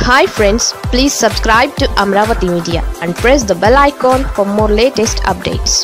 hi friends please subscribe to Amaravati media and press the bell icon for more latest updates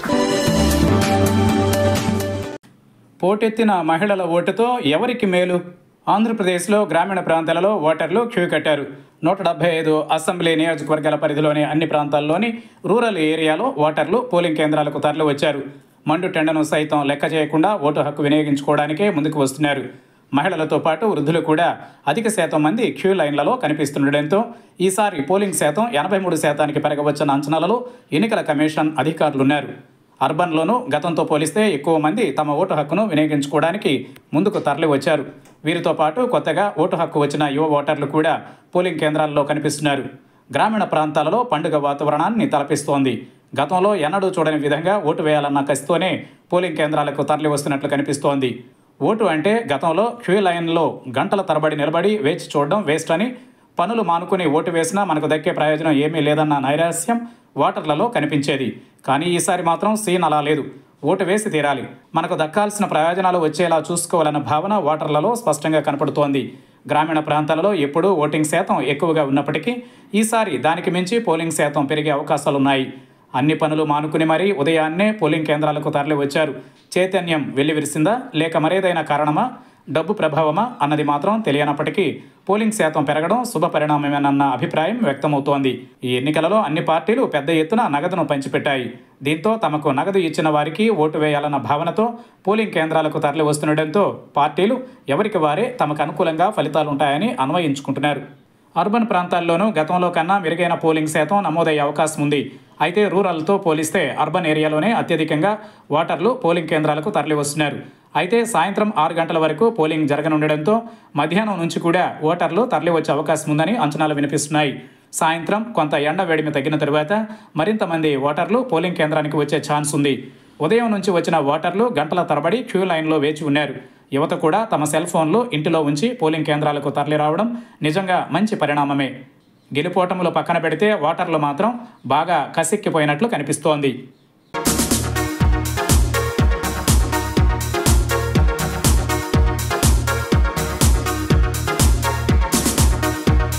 పోటెత్తిన మహిళల ఓటుతో ఎవరికి మేలు ఆంధ్రప్రదేశ్లో గ్రామీణ ప్రాంతాలలో ఓటర్లు క్యూ కట్టారు నూట డెబ్బై ఐదు అసెంబ్లీ నియోజకవర్గాల పరిధిలోని అన్ని ప్రాంతాల్లోని రూరల్ ఏరియాలో ఓటర్లు పోలింగ్ కేంద్రాలకు తరలి వచ్చారు మండు టెండను సైతం లెక్క చేయకుండా ఓటు హక్కు వినియోగించుకోవడానికే ముందుకు వస్తున్నారు మహిళలతో పాటు వృద్ధులు కూడా అధిక శాతం మంది క్యూ లైన్లలో కనిపిస్తుండటంతో ఈసారి పోలింగ్ శాతం ఎనభై మూడు శాతానికి పెరగవచ్చన్న అంచనాలలో ఎన్నికల కమిషన్ అధికారులున్నారు అర్బన్లోనూ గతంతో పోలిస్తే ఎక్కువ మంది తమ ఓటు హక్కును వినియోగించుకోవడానికి ముందుకు తరలి వచ్చారు వీరితో పాటు కొత్తగా ఓటు హక్కు వచ్చిన యువ ఓటర్లు కూడా పోలింగ్ కేంద్రాల్లో కనిపిస్తున్నారు గ్రామీణ ప్రాంతాలలో పండుగ వాతావరణాన్ని తలపిస్తోంది గతంలో ఎన్నడూ చూడని విధంగా ఓటు వేయాలన్న కసితోనే పోలింగ్ కేంద్రాలకు తరలి వస్తున్నట్లు కనిపిస్తోంది ఓటు అంటే గతంలో క్యూ లైన్లో గంటల తరబడి నిలబడి వేచి చూడడం వేస్ట్ అని పనులు మానుకుని ఓటు వేసినా మనకు దక్కే ప్రయోజనం ఏమీ లేదన్న నైరాస్యం ఓటర్లలో కనిపించేది కానీ ఈసారి మాత్రం సీన్ అలా లేదు ఓటు వేసి తీరాలి మనకు దక్కాల్సిన ప్రయోజనాలు వచ్చేలా చూసుకోవాలన్న భావన ఓటర్లలో స్పష్టంగా కనపడుతోంది గ్రామీణ ప్రాంతాలలో ఎప్పుడూ ఓటింగ్ శాతం ఎక్కువగా ఉన్నప్పటికీ ఈసారి దానికి మించి పోలింగ్ శాతం పెరిగే అవకాశాలున్నాయి అన్ని పనులు మానుకుని మరీ ఉదయాన్నే పోలింగ్ కేంద్రాలకు తరలి వచ్చారు చైతన్యం వెల్లివిరిసిందా లేక మరేదైనా కారణమా డబ్బు ప్రభావమా అన్నది మాత్రం తెలియనప్పటికీ పోలింగ్ శాతం పెరగడం శుభ పరిణామమేనన్న అభిప్రాయం వ్యక్తమవుతోంది ఈ ఎన్నికలలో అన్ని పార్టీలు పెద్ద ఎత్తున నగదును పంచిపెట్టాయి దీంతో తమకు నగదు ఇచ్చిన వారికి ఓటు వేయాలన్న భావనతో పోలింగ్ కేంద్రాలకు తరలి వస్తుండటంతో పార్టీలు ఎవరికి వారే తమకు అనుకూలంగా ఫలితాలుంటాయని అన్వయించుకుంటున్నారు అర్బన్ ప్రాంతాల్లోనూ గతంలో కన్నా మెరుగైన పోలింగ్ శాతం నమోదయ్యే అవకాశం ఉంది అయితే రూరల్తో పోలిస్తే అర్బన్ ఏరియాలోనే అత్యధికంగా ఓటర్లు పోలింగ్ కేంద్రాలకు తరలి వస్తున్నారు అయితే సాయంత్రం ఆరు గంటల వరకు పోలింగ్ జరగనుండడంతో మధ్యాహ్నం నుంచి కూడా ఓటర్లు తరలి వచ్చే అవకాశం ఉందని అంచనాలు వినిపిస్తున్నాయి సాయంత్రం కొంత ఎండ వేడిమి తగ్గిన తరువాత మరింత మంది ఓటర్లు పోలింగ్ కేంద్రానికి వచ్చే ఛాన్స్ ఉంది ఉదయం నుంచి వచ్చిన ఓటర్లు గంటల తరబడి క్యూ లైన్లో వేచి ఉన్నారు యువత కూడా తమ సెల్ ఫోన్లు ఇంటిలో ఉంచి పోలింగ్ కేంద్రాలకు తరలి రావడం నిజంగా మంచి పరిణామమే గెలుపోటములు పక్కన పెడితే ఓటర్లు మాత్రం బాగా కసెక్కిపోయినట్లు కనిపిస్తోంది